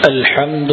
الحمد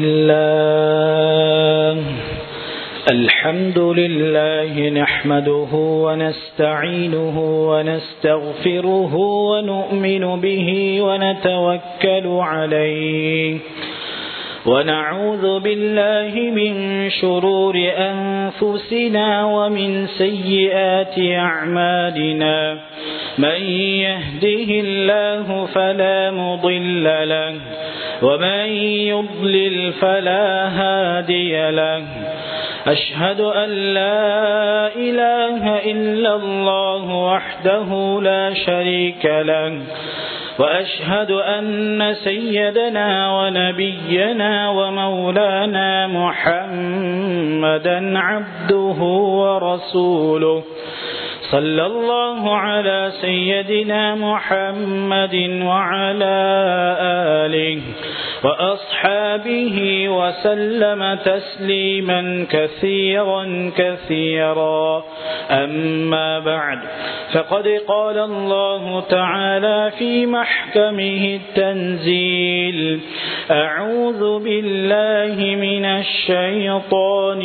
لله الحمد لله نحمده ونستعينه ونستغفره ونؤمن به ونتوكل عليه ونعوذ بالله من شرور أنفسنا ومن سيئات أعمالنا من يهده الله فلا مضل له ومن يضلل فلا هادي له أشهد أن لا إله إلا الله وحده لا شريك له وأشهد أن سيدنا ونبينا ومولانا محمدا عبده ورسوله صلى الله على سيدنا محمد وعلى آله وأصحابه وسلم تسليما كثيرا كثيرا أما بعد فقد قال الله تعالى في محكمه التنزيل أعوذ بالله من الشيطان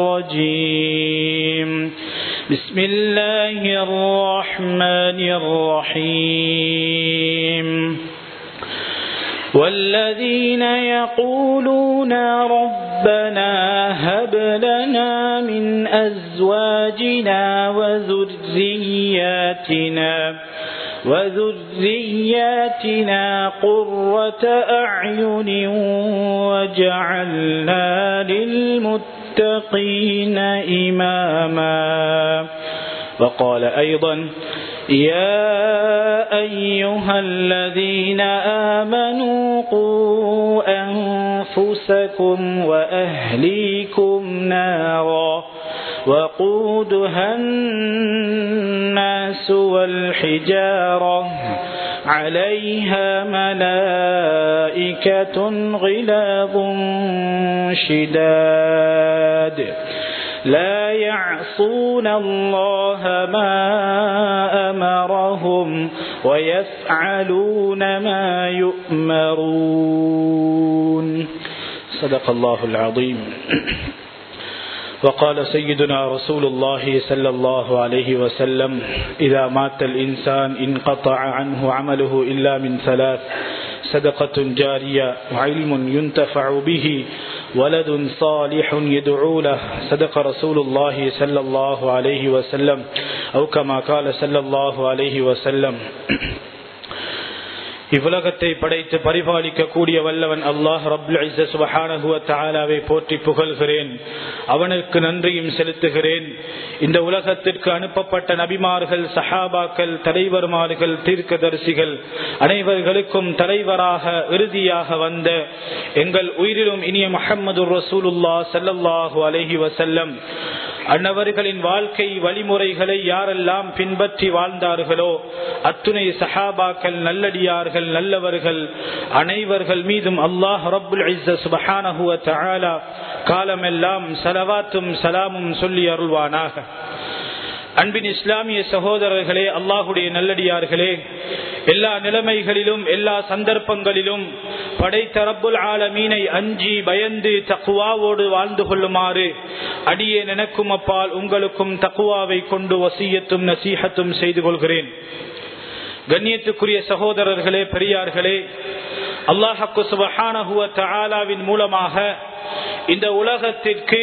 الرجيم بسم الله الرحمن الرحيم والذين يقولون ربنا هب لنا من أزواجنا وذرياتنا وذرياتنا قرة أعين وجعلنا للمتقين إماما وقال أيضا يا أيها الذين آمنوا قوا أنفسكم وأهليكم نارا وقودها الناس والحجارة عليها ملائكة غلاظ شداد لا يعصون الله ما أمرهم ويفعلون ما يؤمرون صدق الله العظيم وقال سيدنا رسول الله صلى الله عليه وسلم إذا مات الإنسان انقطع عنه عمله إلا من ثلاث صدقة جارية وعلم ينتفع به ولد صالح يدعو له صدق رسول الله صلى الله عليه وسلم أو كما قال صلى الله عليه وسلم இவ்வுலகத்தை படைத்து பரிபாலிக்க கூடிய வல்லவன் அல்லாஹ் ரபுல் சுபஹானகுவ தாலாவை போற்றி புகழ்கிறேன் அவனுக்கு நன்றியும் செலுத்துகிறேன் இந்த உலகத்திற்கு அனுப்பப்பட்ட நபிமார்கள் சஹாபாக்கள் தலைவர்மார்கள் தீர்க்கதரிசிகள் அனைவர்களுக்கும் தலைவராக இறுதியாக வந்த எங்கள் உயிரிலும் இனிய முகமது ரசூலுல்லா சல்லல்லாஹு அலஹி வசல்லம் அன்னவர்களின் வாழ்க்கை வழிமுறைகளை யாரெல்லாம் பின்பற்றி வாழ்ந்தார்களோ அத்துணை சஹாபாக்கள் நல்லடியார்கள் நல்லவர்கள் அனைவர்கள் மீதும் அல்லாஹ் ரபுல் சுபஹானஹுவ தஆலா காலமெல்லாம் சலவாத்தும் சலாமும் சொல்லி அருள்வானாக அன்பின் இஸ்லாமிய சகோதரர்களே அல்லாஹுடைய நல்லடியார்களே எல்லா நிலைமைகளிலும் எல்லா சந்தர்ப்பங்களிலும் படைத்த ரப்புல் ஆலமீனை அஞ்சி பயந்து தக்குவாவோடு வாழ்ந்து கொள்ளுமாறு அடியே எனக்கும் அப்பால் உங்களுக்கும் தக்குவாவை கொண்டு வசியத்தும் நசீகத்தும் செய்து கொள்கிறேன் கண்ணியத்துக்குரிய சகோதரர்களே பெரியார்களே அல்லாஹக்கு சுபஹானஹுவ தஆலாவின் மூலமாக இந்த உலகத்திற்கு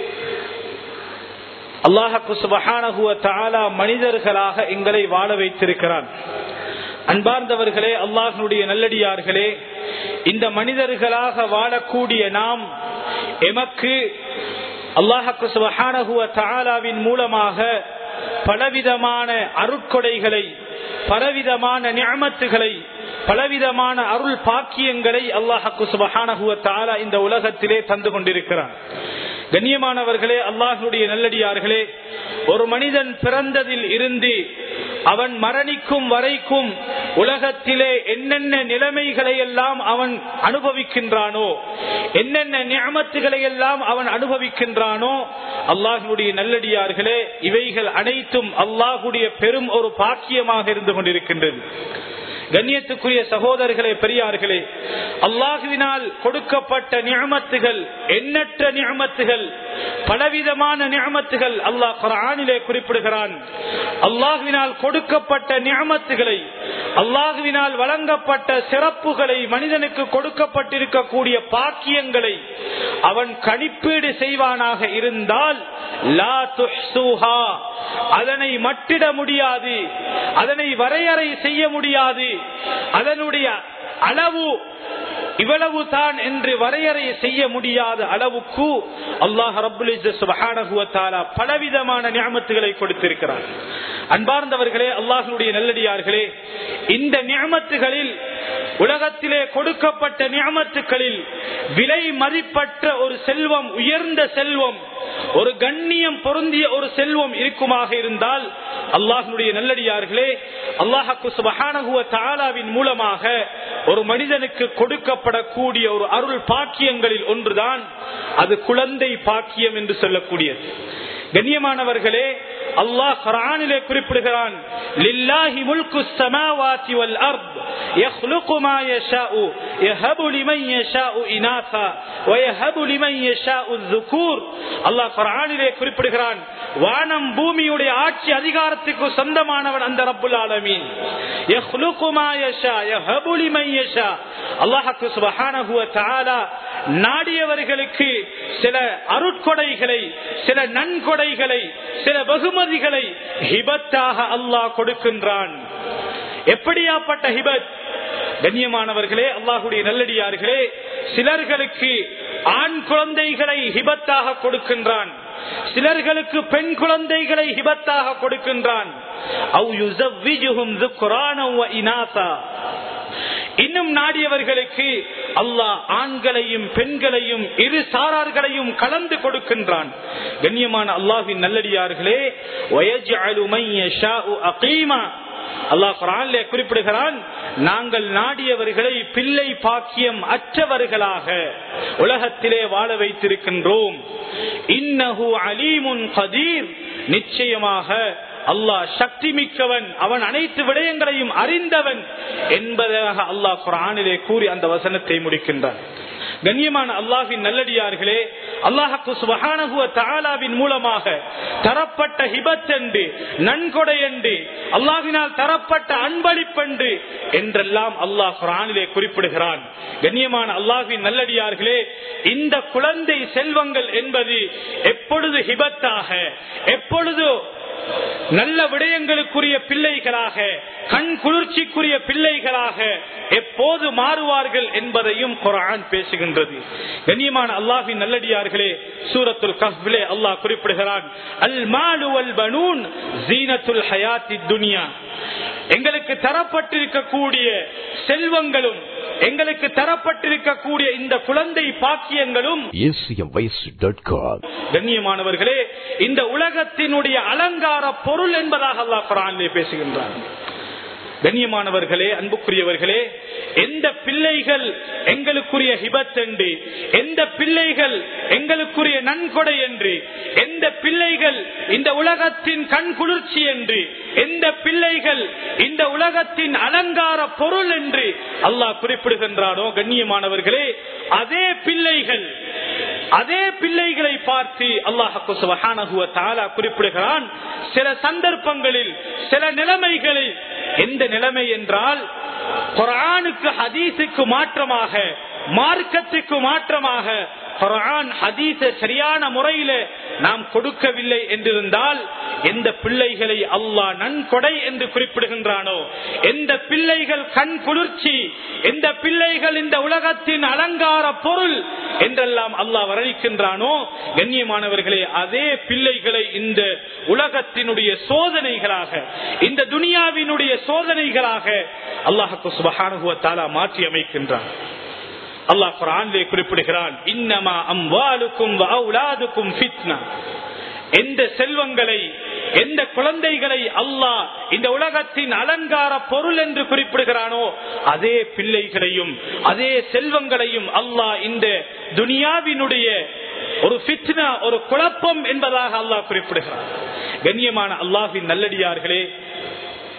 அல்லாஹக்கு சுபஹானஹுவ தஆலா மனிதர்களாக எங்களை வாழ வைத்திருக்கிறான் அன்பார்ந்தவர்களே அல்லாஹனுடைய நல்லடியார்களே இந்த மனிதர்களாக வாழக்கூடிய நாம் எமக்கு அல்லாஹக்கு சுபஹானஹுவ தஆலாவின் மூலமாக பலவிதமான அருட்கொடைகளை பலவிதமான நியமத்துகளை பலவிதமான அருள் பாக்கியங்களை அல்லாஹக்கு சுபஹானஹுவ தஆலா இந்த உலகத்திலே தந்து கொண்டிருக்கிறான் கண்ணியமானவர்களே அல்லாஹனுடைய நல்லடியார்களே ஒரு மனிதன் பிறந்ததில் இருந்து அவன் மரணிக்கும் வரைக்கும் உலகத்திலே என்னென்ன நிலைமைகளை எல்லாம் அவன் அனுபவிக்கின்றானோ என்னென்ன நியமத்துகளை எல்லாம் அவன் அனுபவிக்கின்றானோ அல்லாஹுடைய நல்லடியார்களே இவைகள் அனைத்தும் அல்லாஹுடைய பெரும் ஒரு பாக்கியமாக இருந்து கொண்டிருக்கின்றது கண்ணியத்துக்குரிய சகோதரர்களே பெரியார்களே அல்லாஹுவினால் கொடுக்கப்பட்ட நியமத்துகள் எண்ணற்ற நியமத்துகள் பலவிதமான நியமத்துகள் அல்லாஹ் குரானிலே குறிப்பிடுகிறான் அல்லாஹுவினால் கொடுக்கப்பட்ட நியமத்துகளை அல்லாஹுவினால் வழங்கப்பட்ட சிறப்புகளை மனிதனுக்கு கொடுக்கப்பட்டிருக்கக்கூடிய பாக்கியங்களை அவன் கணிப்பீடு செய்வானாக இருந்தால் லா துஹ்சுஹா அதனை மட்டிட முடியாது அதனை வரையறை செய்ய முடியாது அதனுடைய அளவு இவ்வளவு தான் என்று வரையறை செய்ய முடியாத அளவுக்கு அல்லாஹ் ரபுல் சுபஹானகுவத்தாலா பலவிதமான ஞாபகத்துகளை கொடுத்திருக்கிறார் அன்பார்ந்தவர்களே அல்லாஹனுடைய நல்லடியார்களே இந்த ஞாபகத்துகளில் உலகத்திலே கொடுக்கப்பட்ட ஞாபகத்துக்களில் விலை மதிப்பற்ற ஒரு செல்வம் உயர்ந்த செல்வம் ஒரு கண்ணியம் பொருந்திய ஒரு செல்வம் இருக்குமாக இருந்தால் அல்லாஹனுடைய நல்லடியார்களே அல்லாஹாக்கு சுபஹானகுவ தாலாவின் மூலமாக ஒரு மனிதனுக்கு கொடுக்கப்படக்கூடிய ஒரு அருள் பாக்கியங்களில் ஒன்றுதான் அது குழந்தை பாக்கியம் என்று சொல்லக்கூடியது கண்ணியமானவர்களே அல்லாஹ் குரானிலே குறிப்பிடுகிறான் லில்லாஹி முல்கு ஸமாவாதி வல் அர்த் يخلق ما يشاء يهب لمن يشاء إناثا ويهب لمن يشاء الذكور அல்லாஹ் குரானிலே குறிப்பிடுகிறான் வானம் பூமியுடைய ஆட்சி அதிகாரத்துக்கு சொந்தமானவன் அந்த ரப்புல் ஆலமீன் يخلق ما يشاء يهب لمن يشاء அல்லாஹ் சுப்ஹானஹு வ தஆலா நாடியவர்களுக்கு சில அருட்கொடைகளை சில நன்கொடைகளை சில வெகுமதிகளை ஹிபத்தாக அல்லாஹ் கொடுக்கின்றான் எப்படியாப்பட்ட ஹிபத் கண்ணியமானவர்களே அல்லாஹுடைய நல்லடியார்களே சிலர்களுக்கு ஆண் குழந்தைகளை ஹிபத்தாக கொடுக்கின்றான் சிலர்களுக்கு பெண் குழந்தைகளை ஹிபத்தாக கொடுக்கின்றான் இன்னும் நாடியவர்களுக்கு அல்லாஹ் ஆண்களையும் பெண்களையும் இரு சாரார்களையும் கலந்து கொடுக்கின்றான் கண்ணியமான அல்லாஹின் நல்லடியார்களே அல்லாஹ் குரான்ல குறிப்பிடுகிறான் நாங்கள் நாடியவர்களை பிள்ளை பாக்கியம் அற்றவர்களாக உலகத்திலே வாழ வைத்திருக்கின்றோம் இன்னஹு அலீமுன் கதீர் நிச்சயமாக அல்லாஹ் சக்தி மிக்கவன் அவன் அனைத்து விடயங்களையும் அறிந்தவன் என்பதாக அல்லாஹ் குரானிலே கூறி அந்த வசனத்தை முடிக்கின்றான் கண்ணியமான அல்லாஹின் நல்லடியார்களே அல்லாஹு சுபஹானகுவ தாலாவின் மூலமாக தரப்பட்ட ஹிபத் என்று நன்கொடை என்று அல்லாஹினால் தரப்பட்ட அன்பளிப்பென்று என்றெல்லாம் அல்லாஹ் குரானிலே குறிப்பிடுகிறான் கண்ணியமான அல்லாஹின் நல்லடியார்களே இந்த குழந்தை செல்வங்கள் என்பது எப்பொழுது ஹிபத்தாக எப்பொழுது நல்ல விடயங்களுக்குரிய பிள்ளைகளாக கண் குளிர்ச்சிக்குரிய பிள்ளைகளாக எப்போது மாறுவார்கள் என்பதையும் குரான் பேசுகின்றது கண்ணியமான அல்லாஹின் நல்லடியார்களே சூரத்துல் கஹ்விலே அல்லாஹ் குறிப்பிடுகிறான் அல் மாலு அல் பனூன் ஜீனத்துல் ஹயாத்தி துனியா எங்களுக்கு தரப்பட்டிருக்கக்கூடிய செல்வங்களும் எங்களுக்கு தரப்பட்டிருக்கக்கூடிய இந்த குழந்தை பாக்கியங்களும் கண்ணியமானவர்களே இந்த உலகத்தினுடைய அலங்கார பொருள் என்பதாக அல்லாஹ் குரானிலே பேசுகின்றான் கண்ணியமானவர்களே அன்புக்குரியவர்களே எந்த பிள்ளைகள் எங்களுக்குரிய ஹிபத் என்று எந்த பிள்ளைகள் எங்களுக்குரிய நன்கொடை என்று எந்த பிள்ளைகள் இந்த உலகத்தின் கண் குளிர்ச்சி என்று எந்த பிள்ளைகள் இந்த உலகத்தின் அலங்கார பொருள் என்று அல்லாஹ் குறிப்பிடுகின்றானோ கண்ணியமானவர்களே அதே பிள்ளைகள் அதே பிள்ளைகளை பார்த்து அல்லாஹு சுபஹானஹுவ தாலா குறிப்பிடுகிறான் சில சந்தர்ப்பங்களில் சில நிலைமைகளில் எந்த நிலைமை என்றால் குரானுக்கு ஹதீஸுக்கு மாற்றமாக மார்க்கத்துக்கு மாற்றமாக குரான் ஹதீஸ சரியான முறையில நாம் கொடுக்கவில்லை என்றிருந்தால் எந்த பிள்ளைகளை அல்லாஹ் நன்கொடை என்று குறிப்பிடுகின்றானோ எந்த பிள்ளைகள் கண் குளிர்ச்சி எந்த பிள்ளைகள் இந்த உலகத்தின் அலங்கார பொருள் என்றெல்லாம் அல்லாஹ் வர்ணிக்கின்றானோ கண்ணியமானவர்களே அதே பிள்ளைகளை இந்த உலகத்தினுடைய சோதனைகளாக இந்த துனியாவினுடைய சோதனைகளாக அல்லாஹு சுபஹானுவத்தாலா மாற்றி அமைக்கின்றான் அல்லாஹ் குரானிலே குறிப்பிடுகிறான் இன்னமா அம்வாலுக்கும் அவுலாதுக்கும் ஃபித்னா எந்த செல்வங்களை எந்த குழந்தைகளை அல்லாஹ் இந்த உலகத்தின் அலங்கார பொருள் என்று குறிப்பிடுகிறானோ அதே பிள்ளைகளையும் அதே செல்வங்களையும் அல்லாஹ் இந்த துனியாவினுடைய ஒரு ஃபித்னா ஒரு குழப்பம் என்பதாக அல்லாஹ் குறிப்பிடுகிறார் கண்ணியமான அல்லாஹின் நல்லடியார்களே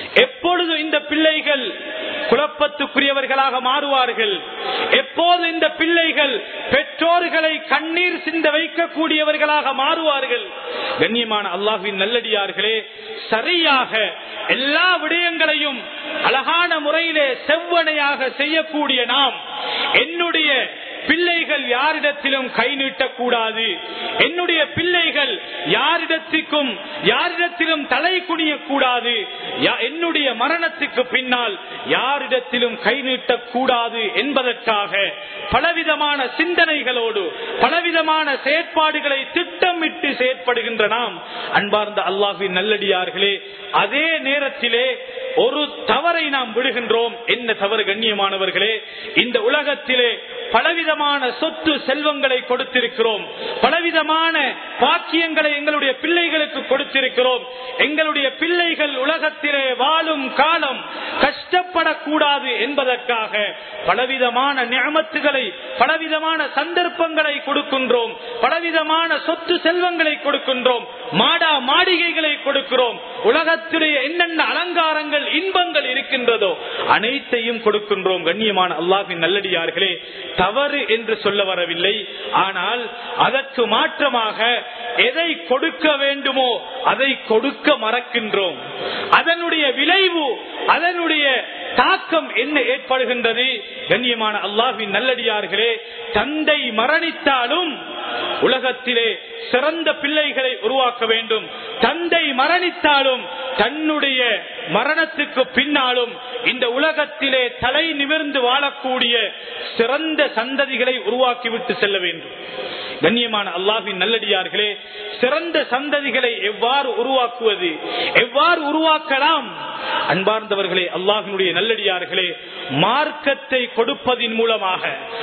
எப்பொழுது இந்த பிள்ளைகள் குழப்பத்துக்குரியவர்களாக மாறுவார்கள் எப்போது இந்த பிள்ளைகள் பெற்றோர்களை கண்ணீர் சிந்த வைக்கக்கூடியவர்களாக மாறுவார்கள் கண்ணியமான அல்லாஹின் நல்லடியார்களே சரியாக எல்லா விடயங்களையும் அழகான முறையிலே செவ்வனையாக செய்யக்கூடிய நாம் என்னுடைய பிள்ளைகள் யாரிடத்திலும் கை நீட்டக்கூடாது என்னுடைய பிள்ளைகள் யாரிடத்திற்கும் யாரிடத்திலும் தலை குனியக்கூடாது என்னுடைய மரணத்துக்கு பின்னால் யாரிடத்திலும் கை நீட்டக்கூடாது என்பதற்காக பலவிதமான சிந்தனைகளோடு பலவிதமான செயற்பாடுகளை திட்டமிட்டு செயற்படுகின்ற நாம் அன்பார்ந்த அல்லாஹின் நல்லடியார்களே அதே நேரத்திலே ஒரு தவறை நாம் விடுகின்றோம் என்ன தவறு கண்ணியமானவர்களே இந்த உலகத்திலே பலவிதமான சொத்து செல்வங்களை கொடுத்திருக்கிறோம் பலவிதமான பாக்கியங்களை எங்களுடைய பிள்ளைகளுக்கு கொடுத்திருக்கிறோம் எங்களுடைய பிள்ளைகள் உலகத்திலே வாழும் காலம் கஷ்டப்படக்கூடாது என்பதற்காக பலவிதமான நியமத்துகளை பலவிதமான சந்தர்ப்பங்களை கொடுக்கின்றோம் பலவிதமான சொத்து செல்வங்களை கொடுக்கின்றோம் மாடா மாளிகைகளை கொடுக்கிறோம் உலகத்துடைய என்னென்ன அலங்காரங்கள் இன்பங்கள் இருக்கின்றதோ அனைத்தையும் கொடுக்கின்றோம் கண்ணியமான அல்லாஹின் நல்லடியார்களே தவறு என்று சொல்ல வரவில்லை ஆனால் அதற்கு மாற்றமாக எதை கொடுக்க வேண்டுமோ அதை கொடுக்க மறக்கின்றோம் அதனுடைய விளைவு அதனுடைய தாக்கம் என்ன ஏற்படுகின்றது கண்ணியமான அல்லாஹின் நல்லடியார்களே தந்தை மரணித்தாலும் உலகத்திலே சிறந்த பிள்ளைகளை உருவாக்க வேண்டும் தந்தை மரணித்தாலும் தன்னுடைய மரணத்துக்கு பின்னாலும் இந்த உலகத்திலே தலை நிமிர்ந்து வாழக்கூடிய சிறந்த சந்ததிகளை உருவாக்கிவிட்டு செல்ல வேண்டும் கண்ணியமான அல்லாஹின் நல்லடியார்களே சிறந்த சந்ததிகளை எவ்வாறு உருவாக்குவது எவ்வாறு உருவாக்கலாம் அன்பார்ந்தவர்களே அல்லாஹினுடைய நல்லடியார்களே மார்க்கத்தை கொடுப்பதின் மூலமாக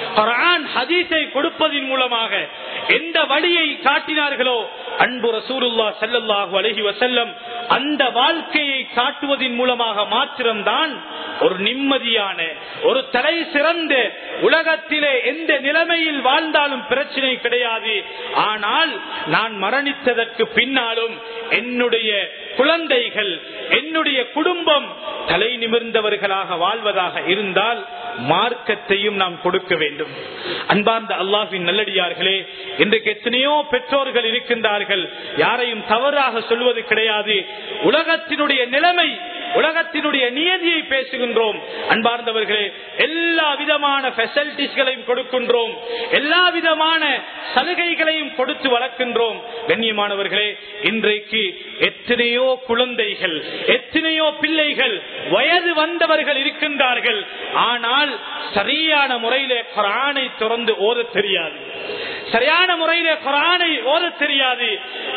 ஹதீஸை கொடுப்பதின் மூலமாக எந்த வழியை காட்டினார்களோ அன்பு ரசூலுல்லா செல்லல்லாஹு அலஹி வசல்லம் அந்த வாழ்க்கையை காட்டுவதன் மூலமாக மாத்திரம்தான் ஒரு நிம்மதியான ஒரு தலை சிறந்த உலகத்திலே எந்த நிலைமையில் வாழ்ந்தாலும் பிரச்சனை கிடையாது ஆனால் நான் மரணித்ததற்கு பின்னாலும் என்னுடைய குழந்தைகள் என்னுடைய குடும்பம் தலை நிமிர்ந்தவர்களாக வாழ்வதாக இருந்தால் மார்க்கத்தையும் நாம் கொடுக்க வேண்டும் அன்பார்ந்த அல்லாஹின் நல்லடியார்களே இன்றைக்கு எத்தனையோ பெற்றோர்கள் இருக்கின்றார்கள் யாரையும் தவறாக சொல்வது கிடையாது உலகத்தினுடைய நிலைமை உலகத்தினுடைய நியதியை பேசுகின்றோம் அன்பார்ந்தவர்களே எல்லா விதமான பெசலிட்டிஸ்களையும் கொடுக்கின்றோம் எல்லா விதமான சலுகைகளையும் கொடுத்து வளர்க்கின்றோம் கண்ணியமானவர்களே இன்றைக்கு எத்தனையோ குழந்தைகள் எத்தனையோ பிள்ளைகள் வயது வந்தவர்கள் இருக்கின்றார்கள் ஆனால் சரியான முறையிலே குரானை திறந்து ஓத தெரியாது சரியான முறையிலே குரானை ஓத தெரியாது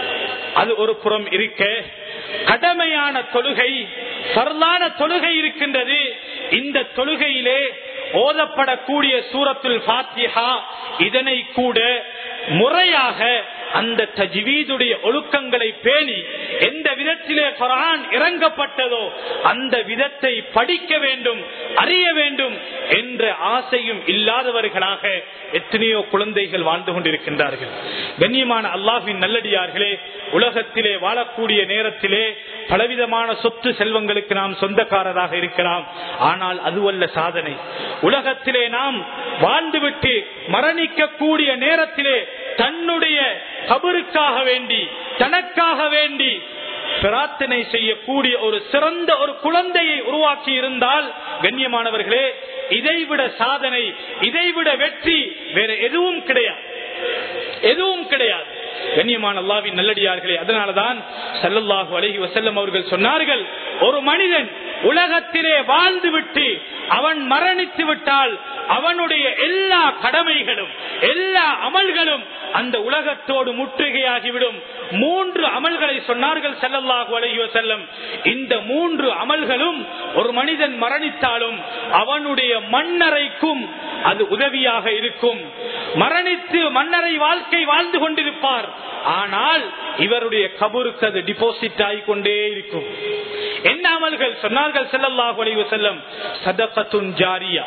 அது ஒரு புறம் இருக்க கடமையான தொழுகை பரலான தொழுகை இருக்கின்றது இந்த தொழுகையிலே ஓதப்படக்கூடிய சூரத்துல் பாத்தியா இதனை கூட முறையாக அந்த தஜ்வீதுடைய ஒழுக்கங்களை பேணி எந்த விதத்திலே குரான் இறங்கப்பட்டதோ அந்த விதத்தை படிக்க வேண்டும் அறிய வேண்டும் என்ற ஆசையும் இல்லாதவர்களாக எத்தனையோ குழந்தைகள் வாழ்ந்து கொண்டிருக்கின்றார்கள் கண்ணியமான அல்லாஹின் நல்லடியார்களே உலகத்திலே வாழக்கூடிய நேரத்திலே பலவிதமான சொத்து செல்வங்களுக்கு நாம் சொந்தக்காரராக இருக்கலாம் ஆனால் அதுவல்ல சாதனை உலகத்திலே நாம் வாழ்ந்துவிட்டு மரணிக்கக்கூடிய நேரத்திலே தன்னுடைய கபருக்காக வேண்டி தனக்காக வேண்டி பிரார்த்தனை செய்யக்கூடிய ஒரு சிறந்த ஒரு குழந்தையை உருவாக்கி இருந்தால் கண்ணியமானவர்களே இதைவிட சாதனை இதைவிட வெற்றி வேற எதுவும் கிடையாது எதுவும் கிடையாது கண்ணியமான அல்லாவின் நல்லடியார்களே அதனாலதான் சல்லல்லாஹு அலஹி வசல்லம் அவர்கள் சொன்னார்கள் ஒரு மனிதன் உலகத்திலே வாழ்ந்து விட்டு அவன் மரணித்து விட்டால் அவனுடைய எல்லா கடமைகளும் எல்லா அமல்களும் அந்த உலகத்தோடு முற்றுகையாகிவிடும் மூன்று அமல்களை சொன்னார்கள் செல்லல்லாஹு அலஹி வசல்லம் இந்த மூன்று அமல்களும் ஒரு மனிதன் மரணித்தாலும் அவனுடைய மண்ணறைக்கும் அது உதவியாக இருக்கும் மரணித்து மன்னரை வாழ்க்கை வாழ்ந்து கொண்டிருப்பார் ஆனால் இவருடைய கபருக்கு அது டிபாசிட் ஆகிக்கொண்டே இருக்கும் என்ன அமல்கள் சொன்னார்கள் செல்லல்லாஹு அலைஹி வஸல்லம் சதகத்துன் ஜாரியா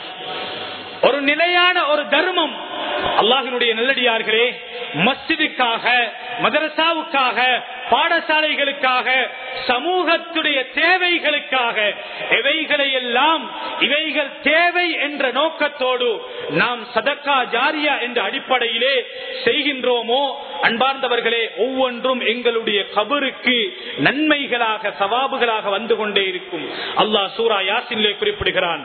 ஒரு நிலையான ஒரு தர்மம் அல்லாஹினுடைய நல்லடியார்களே மஸ்ஜிதுக்காக மதரசாவுக்காக பாடசாலைகளுக்காக சமூகத்துடைய தேவைகளுக்காக எவைகளை எல்லாம் இவைகள் தேவை என்ற நோக்கத்தோடு நாம் சதக்கா ஜாரியா என்ற அடிப்படையிலே செய்கின்றோமோ அன்பார்ந்தவர்களே ஒவ்வொன்றும் எங்களுடைய கபருக்கு நன்மைகளாக சவாபுகளாக வந்து கொண்டே இருக்கும் அல்லாஹ் சூரா யாசின்லே குறிப்பிடுகிறான்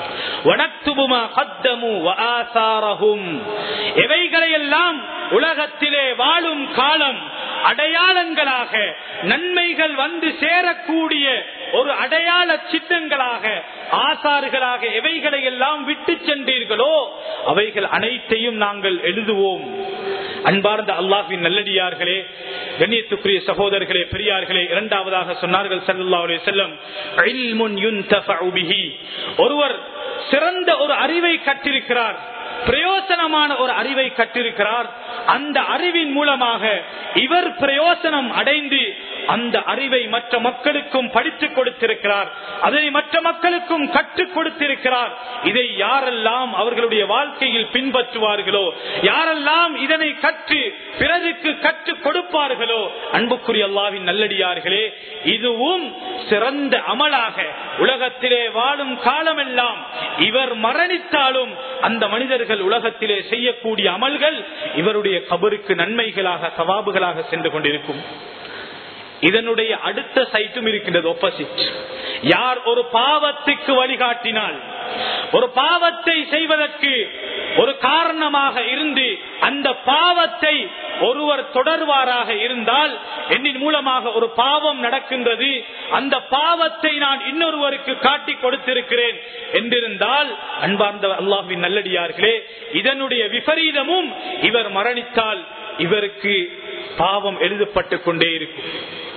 எவைகளையெல்லாம் உலகத்திலே வாழும் காலம் அடையாளங்களாக நன்மைகள் வந்து சேரக்கூடிய ஒரு அடையாள சின்னங்களாக ஆசாறுகளாக எவைகளை எல்லாம் விட்டு சென்றீர்களோ அவைகள் அனைத்தையும் நாங்கள் எழுதுவோம் அன்பார்ந்த அல்லாஹின் நல்லடியார்களே கண்ணியத்துக்குரிய சகோதரர்களே பெரியார்களே இரண்டாவதாக சொன்னார்கள் சல்லா செல்லம் ஒருவர் சிறந்த ஒரு அறிவை கற்றிருக்கிறார் பிரயோசனமான ஒரு அறிவை கற்றிருக்கிறார் அந்த அறிவின் மூலமாக இவர் பிரயோசனம் அடைந்து அந்த அறிவை மற்ற மக்களுக்கும் படித்துக் கொடுத்திருக்கிறார் அதை மற்ற மக்களுக்கும் கற்றுக் கொடுத்திருக்கிறார் இதை யாரெல்லாம் அவர்களுடைய வாழ்க்கையில் பின்பற்றுவார்களோ யாரெல்லாம் இதனை கற்று பிறருக்கு கற்றுக் கொடுப்பார்களோ அன்புக்குரிய அல்லாவின் நல்லடியார்களே இதுவும் சிறந்த அமலாக உலகத்திலே வாழும் காலமெல்லாம் இவர் மரணித்தாலும் அந்த மனிதர்கள் உலகத்திலே செய்யக்கூடிய அமல்கள் இவருடைய கபருக்கு நன்மைகளாக சவாபுகளாக சென்று கொண்டிருக்கும் இதனுடைய அடுத்த சைட்டும் இருக்கின்றது ஒப்போசிட் யார் ஒரு பாவத்துக்கு வழிகாட்டினால் ஒரு பாவத்தை செய்வதற்கு ஒரு காரணமாக இருந்து அந்த பாவத்தை ஒருவர் தொடர்வாராக இருந்தால் என்னின் மூலமாக ஒரு பாவம் நடக்கின்றது அந்த பாவத்தை நான் இன்னொருவருக்கு காட்டி கொடுத்திருக்கிறேன் என்றிருந்தால் அன்பார்ந்த அல்லாஹின் நல்லடியார்களே இதனுடைய விபரீதமும் இவர் மரணித்தால் இவருக்கு பாவம் எழுதப்பட்டுக் கொண்டே இருக்கும்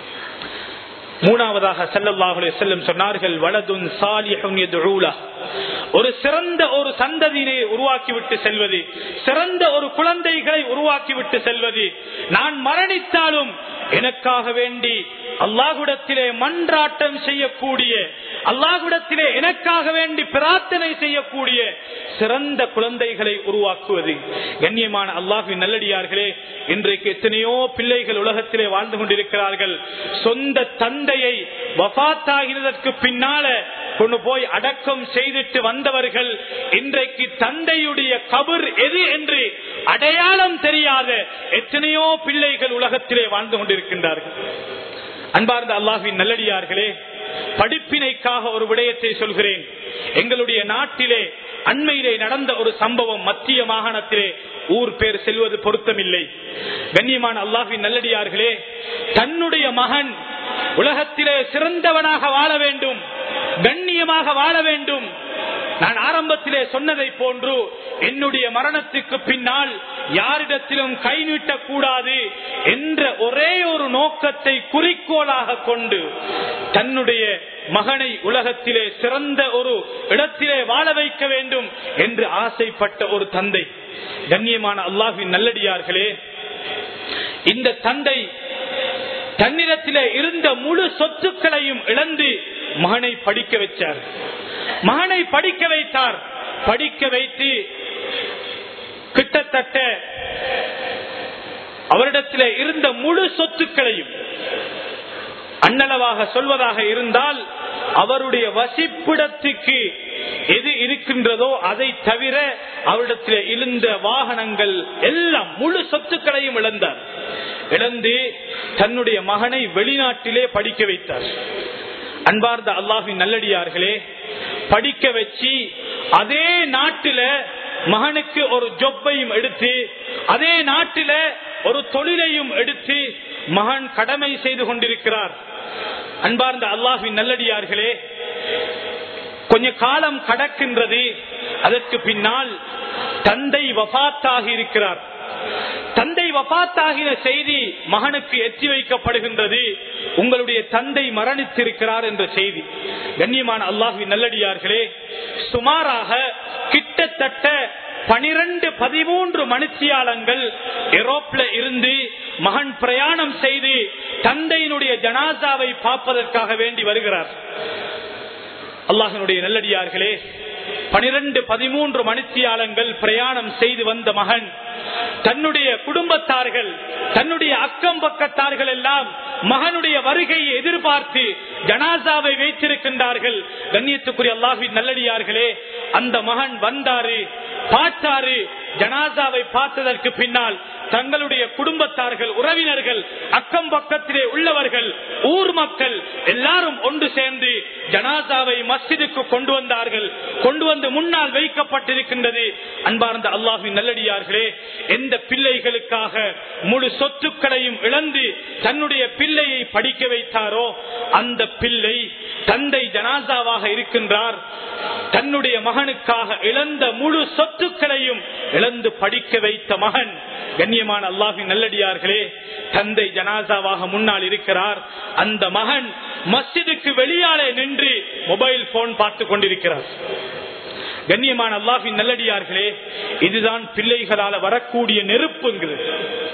மூணாவதாக செல்லல்லாஹுலே செல்லும் சொன்னார்கள் வலதுன் சாலிஹுன் ஒரு சிறந்த ஒரு சந்ததியினை உருவாக்கிவிட்டு செல்வது சிறந்த ஒரு குழந்தைகளை உருவாக்கிவிட்டு செல்வது நான் மரணித்தாலும் எனக்காக வேண்டி அல்லாஹுடத்திலே மன்றாட்டம் செய்யக்கூடிய அல்லாஹுடத்திலே எனக்காக வேண்டி பிரார்த்தனை செய்யக்கூடிய சிறந்த குழந்தைகளை உருவாக்குவது கண்ணியமான அல்லாஹுவின் நல்லடியார்களே இன்றைக்கு எத்தனையோ பிள்ளைகள் உலகத்திலே வாழ்ந்து கொண்டிருக்கிறார்கள் சொந்த தந்தையை வபாத்தாகிறதற்கு பின்னால கொண்டு போய் அடக்கம் செய்துட்டு வந்தவர்கள் இன்றைக்கு தந்தையுடைய கபர் எது என்று அடையாளம் தெரியாத எத்தனையோ பிள்ளைகள் உலகத்திலே வாழ்ந்து கொண்டிருக்கின்றார்கள் அன்பார்ந்த அல்லாஹின் நல்லடியார்களே படிப்பினைக்காக ஒரு விடயத்தை சொல்கிறேன் எங்களுடைய நாட்டிலே அண்மையிலே நடந்த ஒரு சம்பவம் மத்திய மாகாணத்திலே ஊர் பேர் செல்வது பொருத்தமில்லை கண்ணியமான அல்லாஹின் நல்லடியார்களே தன்னுடைய மகன் உலகத்திலே சிறந்தவனாக வாழ வேண்டும் கண்ணியமாக வாழ வேண்டும் நான் ஆரம்பத்திலே சொன்னதை போன்று என்னுடைய மரணத்துக்கு பின்னால் யாரிடத்திலும் கை நீட்டக்கூடாது என்ற ஒரே ஒரு நோக்கத்தை குறிக்கோளாக கொண்டு தன்னுடைய மகனை உலகத்திலே சிறந்த ஒரு இடத்திலே வாழ வைக்க வேண்டும் என்று ஆசைப்பட்ட ஒரு தந்தை கண்ணியமான அல்லாஹின் நல்லடியார்களே இந்த தந்தை தன்னிடத்திலே இருந்த முழு சொத்துக்களையும் இழந்து மகனை படிக்க வச்சார் மகனை படிக்க வைத்தார் படிக்க வைத்து கிட்டத்தட்ட அவரிடத்திலே இருந்த முழு சொத்துக்களையும் அன்னளவாக சொல்வதாக இருந்தால் அவருடைய வசிப்பிடத்துக்கு எது இருக்கின்றதோ அதை தவிர அவரிடத்தில் இருந்த வாகனங்கள் எல்லாம் முழு சொத்துக்களையும் இழந்தார் இழந்து தன்னுடைய மகனை வெளிநாட்டிலே படிக்க வைத்தார் அன்பார்ந்த அல்லாஹின் நல்லடியார்களே படிக்க வச்சு அதே நாட்டில மகனுக்கு ஒரு ஜொப்பையும் எடுத்து அதே நாட்டில ஒரு தொழிலையும் எடுத்து மகன் கடமை செய்து கொண்டிருக்கிறார் அன்பார்ந்த அல்லாஹின் நல்லடியார்களே கொஞ்ச காலம் கடக்கின்றது அதற்கு பின்னால் தந்தை வபாத்தாகி இருக்கிறார் தந்தை வபாத்தாகின செய்தி மகனுக்கு எத்தி வைக்கப்படுகின்றது உங்களுடைய தந்தை மரணித்திருக்கிறார் என்ற செய்தி கண்ணியமான அல்லாஹுவின் நல்லடியார்களே சுமாராக கிட்டத்தட்ட பனிரெண்டு பதிமூன்று மனுஷியாளங்கள் யூரோப்ல இருந்து மகன் பிரயாணம் செய்து தந்தையினுடைய ஜனாசாவை பார்ப்பதற்காக வேண்டி வருகிறார் அல்லாஹனுடைய நல்லடியார்களே பனிரெண்டு பதிமூன்று மனுஷியாளங்கள் பிரயாணம் செய்து வந்த மகன் தன்னுடைய குடும்பத்தார்கள் தன்னுடைய அக்கம் பக்கத்தார்கள் எல்லாம் மகனுடைய வருகையை எதிர்பார்த்து ஜனாசாவை வைத்திருக்கின்றார்கள் கண்ணியத்துக்குரிய அல்லாஹின் நல்லடியார்களே அந்த மகன் வந்தாரு பார்த்தாரு ஜனாசாவை பார்த்ததற்கு பின்னால் தங்களுடைய குடும்பத்தார்கள் உறவினர்கள் அக்கம் பக்கத்திலே உள்ளவர்கள் ஊர் மக்கள் எல்லாரும் ஒன்று சேர்ந்து ஜனாசாவை மஸ்ஜிதுக்கு கொண்டு வந்தார்கள் கொண்டு வந்து முன்னால் வைக்கப்பட்டிருக்கின்றது அன்பார்ந்த அல்லாஹின் நல்லடியார்களே எந்த பிள்ளைகளுக்காக முழு சொத்துக்களையும் இழந்து தன்னுடைய பிள்ளையை படிக்க வைத்தாரோ அந்த பிள்ளை தந்தை ஜனாசாவாக இருக்கின்றார் தன்னுடைய மகனுக்காக இழந்த முழு சொத்துக்களையும் இழந்து படிக்க வைத்த மகன் கண்ணியமான அல்லாஹின் நல்லடியார்களே தந்தை ஜனாசாவாக முன்னால் இருக்கிறார் அந்த மகன் மஸ்ஜிதுக்கு வெளியாலே நின்று மொபைல் போன் பார்த்து கொண்டிருக்கிறார் கண்ணியமான அல்லாஹின் நல்லடியார்களே இதுதான் பிள்ளைகளால வரக்கூடிய நெருப்புங்கிறது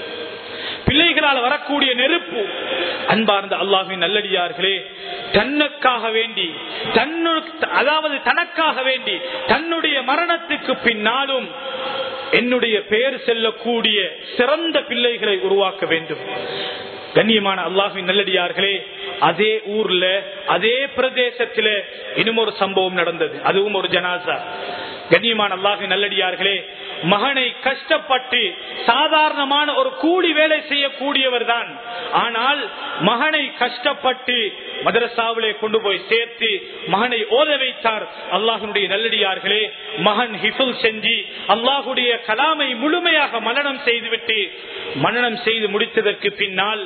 பிள்ளைகளால் வரக்கூடிய நெருப்பு அன்பார்ந்த அல்லாஹின் நல்லடியார்களே தன்னுக்காக வேண்டி தன்னு அதாவது தனக்காக வேண்டி தன்னுடைய மரணத்துக்கு பின்னாலும் என்னுடைய பெயர் செல்லக்கூடிய சிறந்த பிள்ளைகளை உருவாக்க வேண்டும் கண்ணியமான அல்லாஹின் நல்லடியார்களே அதே ஊர்ல அதே பிரதேசத்தில இன்னும் ஒரு சம்பவம் நடந்தது அதுவும் ஒரு ஜனாசா கண்ணியமான அல்லாஹி நல்லடியார்களே மகனை கஷ்டப்பட்டு சாதாரணமான ஒரு கூலி வேலை செய்யக்கூடியவர் தான் ஆனால் மகனை கஷ்டப்பட்டு மதரசாவிலே கொண்டு போய் சேர்த்து மகனை ஓத வைத்தார் அல்லாஹனுடைய நல்லடியார்களே மகன் ஹிஃபுல் செஞ்சு அல்லாஹுடைய கலாமை முழுமையாக மனநம் செய்துவிட்டு மனநம் செய்து முடித்ததற்கு பின்னால்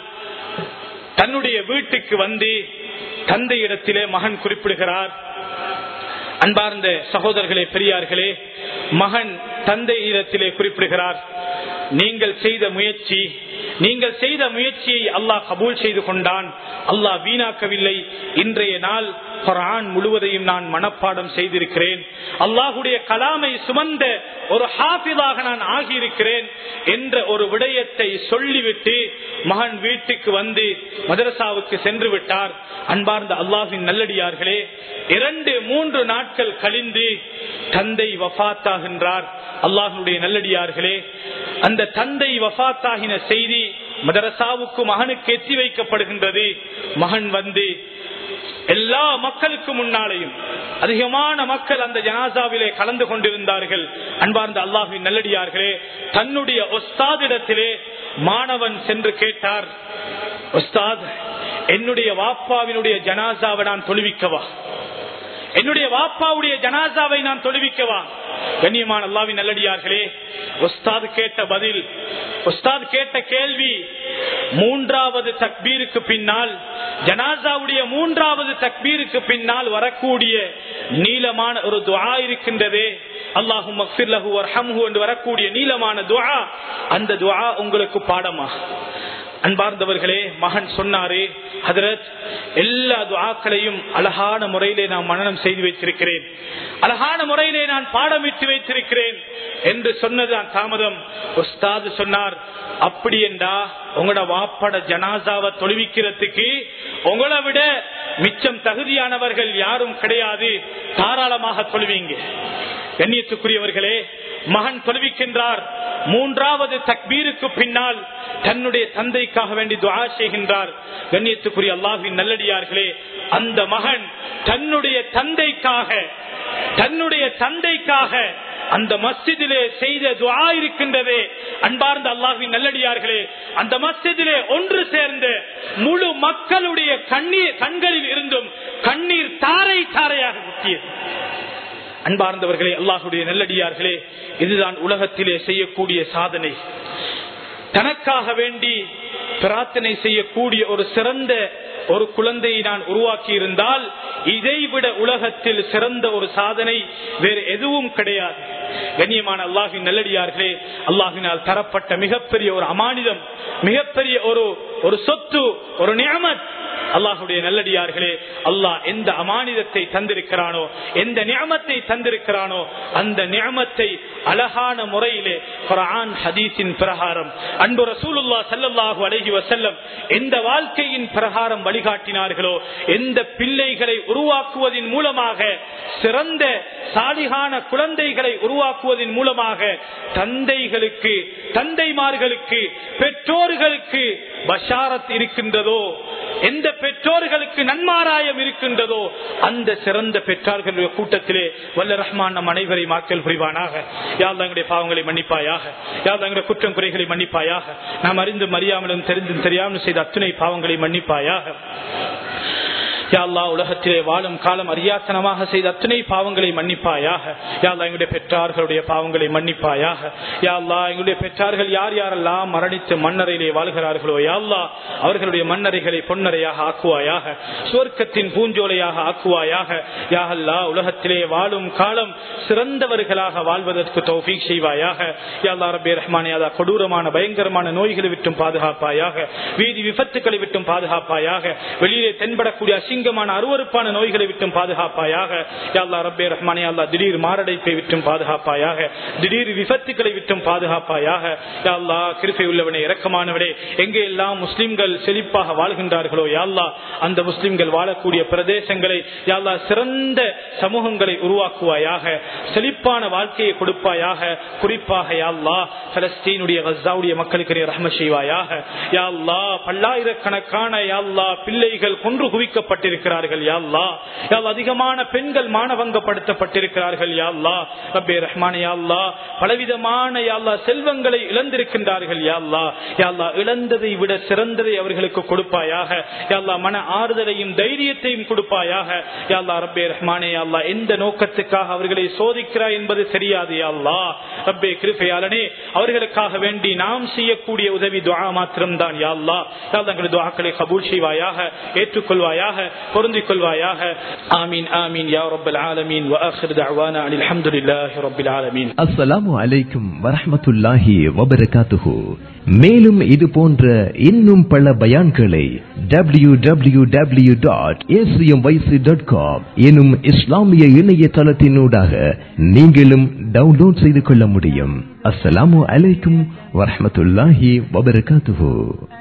தன்னுடைய வீட்டுக்கு வந்து தந்தையிடத்திலே மகன் குறிப்பிடுகிறார் அன்பார்ந்த சகோதரர்களே பெரியார்களே மகன் தந்தை இடத்திலே குறிப்பிடுகிறார் நீங்கள் செய்த முயற்சி நீங்கள் செய்த முயற்சியை அல்லாஹ் கபூல் செய்து கொண்டான் அல்லாஹ் வீணாக்கவில்லை இன்றைய நாள் குரான் முழுவதையும் நான் மனப்பாடம் செய்திருக்கிறேன் அல்லாஹுடைய கலாமை சுமந்த ஒரு ஹாஃபிதாக நான் ஆகியிருக்கிறேன் என்ற ஒரு விடயத்தை சொல்லிவிட்டு மகன் வீட்டுக்கு வந்து மதரசாவுக்கு சென்று விட்டார் அன்பார்ந்த அல்லாஹின் நல்லடியார்களே இரண்டு மூன்று நாட்கள் கழிந்து தந்தை வஃத்தாகின்றார் அல்லாஹனுடைய நல்லடியார்களே அந்த தந்தை வஃத்தாகின செய்தி மதரசாவுக்கு மகனுக்கு எத்தி வைக்கப்படுகின்றது மகன் வந்து எல்லா மக்களுக்கு முன்னாலேயும் அதிகமான மக்கள் அந்த ஜனாசாவிலே கலந்து கொண்டிருந்தார்கள் அன்பார்ந்த அல்லாஹின் நல்லடியார்களே தன்னுடைய ஒஸ்தாதிடத்திலே மாணவன் சென்று கேட்டார் ஒஸ்தாத் என்னுடைய வாப்பாவினுடைய ஜனாசாவை நான் தொழுவிக்கவா என்னுடைய வாப்பாவுடைய ஜனாசாவை நான் தொழுவிக்கவா கண்ணியமான அல்லாவின் நல்லடியார்களே உஸ்தாத் கேட்ட பதில் உஸ்தாத் கேட்ட கேள்வி மூன்றாவது தக்பீருக்கு பின்னால் ஜனாசாவுடைய மூன்றாவது தக்பீருக்கு பின்னால் வரக்கூடிய நீளமான ஒரு துவா இருக்கின்றதே அல்லாஹும் என்று வரக்கூடிய நீளமான துவா அந்த துவா உங்களுக்கு பாடமா அன்பார்ந்தவர்களே மகன் சொன்னாரே ஹதரத் எல்லா துவாக்களையும் அழகான முறையிலே நான் மனநம் செய்து வைத்திருக்கிறேன் அழகான முறையிலே நான் பாடமிட்டு வைத்திருக்கிறேன் என்று சொன்னதுதான் தாமதம் உஸ்தாது சொன்னார் அப்படி என்றா உங்களோட வாப்பட ஜனாசாவை தொழுவிக்கிறதுக்கு உங்களை விட மிச்சம் தகுதியானவர்கள் யாரும் கிடையாது தாராளமாக தொழுவீங்க கண்ணியத்துக்குரியவர்களே மகன் தொழுவிக்கின்றார் மூன்றாவது தக்பீருக்கு பின்னால் தன்னுடைய தந்தைக்காக வேண்டி துவா செய்கின்றார் கண்ணியத்துக்குரிய அல்லாஹின் நல்லடியார்களே அந்த மகன் தன்னுடைய தந்தைக்காக தன்னுடைய தந்தைக்காக அந்த மஸ்ஜிதிலே செய்த துவா இருக்கின்றதே அன்பார்ந்த அல்லாஹின் நல்லடியார்களே அந்த மஸ்ஜிதிலே ஒன்று சேர்ந்த முழு மக்களுடைய கண்ணீர் கண்களில் இருந்தும் கண்ணீர் தாரை தாரையாக முக்கியது அன்பார்ந்தவர்களே அல்லாஹுடைய நல்லடியார்களே இதுதான் உலகத்திலே செய்யக்கூடிய சாதனை தனக்காக வேண்டி பிரார்த்தனை செய்யக்கூடிய ஒரு சிறந்த ஒரு குழந்தையை நான் உருவாக்கி இருந்தால் இதைவிட உலகத்தில் சிறந்த ஒரு சாதனை வேறு எதுவும் கிடையாது கண்ணியமான அல்லாஹின் நல்லடியார்களே அல்லாஹினால் தரப்பட்ட மிகப்பெரிய ஒரு அமானிதம் மிகப்பெரிய ஒரு ஒரு சொத்து ஒரு நியமத் அல்லாஹுடைய நல்லடியார்களே அல்லாஹ் எந்த அமானிதத்தை தந்திருக்கிறானோ எந்த நியமத்தை தந்திருக்கிறானோ அந்த நியமத்தை அழகான முறையிலே குரான் ஹதீஸின் பிரகாரம் அன்பு ரசூலுல்லா சல்லல்லாஹு அலைஹி வசல்லம் எந்த வாழ்க்கையின் பிரகாரம் வழிகாட்டினார்களோ எந்த பிள்ளைகளை உருவாக்குவதன் மூலமாக சிறந்த சாலிகான குழந்தைகளை உருவாக்குவதன் மூலமாக தந்தைகளுக்கு தந்தைமார்களுக்கு பெற்றோர்களுக்கு பஷாரத் இருக்கின்றதோ எந்த பெற்றோர்களுக்கு நன்மாராயம் இருக்கின்றதோ அந்த சிறந்த பெற்றார்களுடைய கூட்டத்திலே வல்ல ரஹ்மான் நம் அனைவரை மாக்கல் புரிவானாக யார் தங்களுடைய பாவங்களை மன்னிப்பாயாக யார் தங்களுடைய குற்றம் குறைகளை மன்னிப்பாயாக நாம் அறிந்தும் அறியாமலும் தெரிந்தும் தெரியாமலும் செய்த அத்துணை பாவங்களை மன்னிப்பாயாக யாழ்லா உலகத்திலே வாழும் காலம் அறியாத்தனமாக செய்த அத்தனை பாவங்களை மன்னிப்பாயாக யாழ்லா எங்களுடைய பெற்றார்களுடைய பாவங்களை மன்னிப்பாயாக யாழ்லா எங்களுடைய பெற்றார்கள் யார் யாரெல்லாம் மரணித்து மண்ணறையிலே வாழ்கிறார்களோ யாழ்லா அவர்களுடைய மண்ணறைகளை பொன்னறையாக ஆக்குவாயாக சுவர்க்கத்தின் பூஞ்சோலையாக ஆக்குவாயாக யாஹல்லா உலகத்திலே வாழும் காலம் சிறந்தவர்களாக வாழ்வதற்கு தௌஃபீக் செய்வாயாக யாழ்லா ரபி ரஹ்மான் யாதா கொடூரமான பயங்கரமான நோய்களை விட்டும் பாதுகாப்பாயாக வீதி விபத்துக்களை விட்டும் பாதுகாப்பாயாக வெளியிலே தென்படக்கூடிய அசிங்கமான அருவறுப்பான நோய்களை விட்டும் பாதுகாப்பாயாக யாழ்லா ரப்பே ரஹ்மானே அல்லா திடீர் மாரடைப்பை விட்டும் பாதுகாப்பாயாக திடீர் விபத்துக்களை விட்டும் பாதுகாப்பாயாக யாழ்லா கிருப்பை உள்ளவனே இரக்கமானவனே எங்கே எல்லாம் முஸ்லிம்கள் செழிப்பாக வாழ்கின்றார்களோ யாழ்லா அந்த முஸ்லிம்கள் வாழக்கூடிய பிரதேசங்களை யாழ்லா சிறந்த சமூகங்களை உருவாக்குவாயாக செழிப்பான வாழ்க்கையை கொடுப்பாயாக குறிப்பாக யாழ்லா பலஸ்தீனுடைய கசாவுடைய மக்களுக்கு நீ ரஹ்ம செய்வாயாக யாழ்லா பல்லாயிரக்கணக்கான யாழ்லா பிள்ளைகள் கொன்று குவிக்கப்பட்டிருக்கிறார்கள் யாழ்லா யாழ் அதிகமான பெண்கள் மானவங்கப்படுத்தப்பட்டிருக்கிறார்கள் யாழ்லா ரப்பே ரஹ்மான் யாழ்லா பலவிதமான யாழ்லா செல்வங்களை இழந்திருக்கின்றார்கள் யாழ்லா யாழ்லா இழந்ததை விட சிறந்ததை அவர்களுக்கு கொடுப்பாயாக யாழ்லா மன ஆறுதலையும் தைரியத்தையும் கொடுப்பாயாக யாழ்லா ரப்பே ரஹ்மானே யாழ்லா எந்த நோக்கத்துக்காக அவர்களை சோதிக்கிறாய் என்பது தெரியாது யாழ்லா ரப்பே கிருப்பையாளனே அவர்களுக்காக வேண்டி நாம் செய்யக்கூடிய உதவி துவா மாத்திரம்தான் யாழ்லா யாழ் தங்களுடைய துவாக்களை கபூல் செய்வாயாக ஏற்றுக்கொள்வாயாக பொருந்திக் கொள்வாயாக ஆமீன் ஆமீன் யா ரப்பல் ஆலமீன் وآخر دعوانا عن الحمد لله رب العالمين அஸ்ஸலாமு அலைக்கும் வரஹ்மத்துல்லாஹி வபரகாத்துஹு மேலும் இது போன்ற இன்னும் பல பயான்களை W W W dot dot com எனும் இஸ்லாமிய இணையதளத்தினூடாக நீங்களும் டவுன்லோட் செய்து கொள்ள முடியும் அஸ்ஸலாமு அலைக்கும் வரஹ்மத்துல்லாஹி வபரகாத்துஹு